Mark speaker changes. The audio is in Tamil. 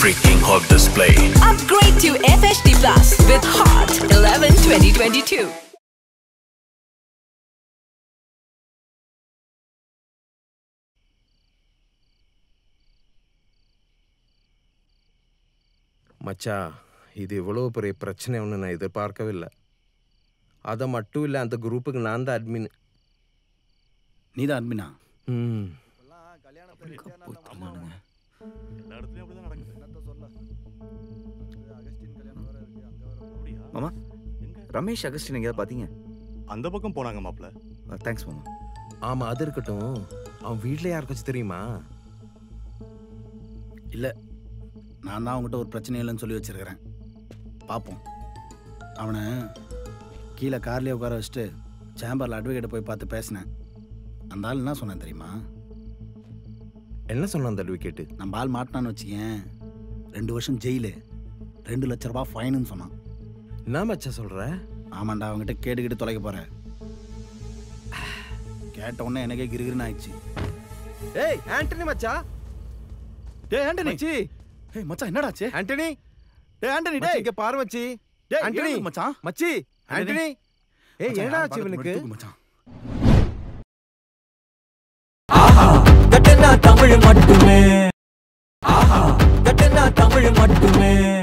Speaker 1: freaking hot display.
Speaker 2: Upgrade to FHD Plus with Hot 11 2022.
Speaker 3: மச்சா இது இவ்வளோ பெரிய பிரச்சனை ஒன்று நான் எதிர்பார்க்கவே இல்லை அதை மட்டும் இல்லை அந்த குரூப்புக்கு நான் தான் அட்மின்
Speaker 4: நீ தான் அட்மினா
Speaker 3: ம்
Speaker 5: மாமா ரமேஷ் அகஸ்டின் எங்கேயாவது பார்த்தீங்க
Speaker 6: அந்த பக்கம் போனாங்க மாப்ள
Speaker 5: தேங்க்ஸ் மாமா
Speaker 3: ஆமாம் அது இருக்கட்டும் அவன் வீட்டில் யாருக்காச்சும் தெரியுமா
Speaker 4: இல்லை நான் தான் அவங்ககிட்ட ஒரு பிரச்சனை இல்லைன்னு சொல்லி வச்சிருக்கிறேன் பார்ப்போம் அவனை கீழே கார்லேயே உட்கார வச்சுட்டு சேம்பரில் அட்வொகேட்டை போய் பார்த்து பேசினேன் அந்த ஆள் என்ன சொன்னேன் தெரியுமா
Speaker 3: என்ன சொன்ன அந்த அட்வொகேட்டு
Speaker 4: நம்ம ஆள் மாட்டினான்னு வச்சுக்கேன் ரெண்டு வருஷம் ஜெயிலு ரெண்டு லட்ச ரூபா ஃபைனுன்னு சொன்னான்
Speaker 3: என்ன மச்சா சொல்கிற
Speaker 4: ஆமாண்டா அவங்ககிட்ட கேட்டுக்கிட்டு தொலைக்க போகிறேன் கேட்ட உடனே எனக்கே கிருகிருன்னு ஆயிடுச்சு
Speaker 3: ஏய் ஆண்டனி மச்சா
Speaker 4: டேய் ஆண்டனி
Speaker 3: மச்சி
Speaker 4: ஏய் மச்சான் என்னடாச்சு
Speaker 3: ஆண்டனி
Speaker 4: டேய் ஆண்டனி
Speaker 3: மச்சி,
Speaker 4: டேய்
Speaker 3: இங்க பாரு மச்சி
Speaker 4: டேய்
Speaker 3: ஆண்டனி
Speaker 4: எழுந்து மச்சான்
Speaker 3: மச்சி ஆண்டனி ஏய்
Speaker 4: மச்சான்,
Speaker 3: என்னடா
Speaker 4: யார்
Speaker 3: ஆச்சு
Speaker 4: பக்கத்துல
Speaker 3: இவனுக்கு
Speaker 4: தூக்கு மச்சான்
Speaker 7: கட்டுனா தமிழ் மட்டுமே ஆஹா கட்டுனா தமிழ் மட்டுமே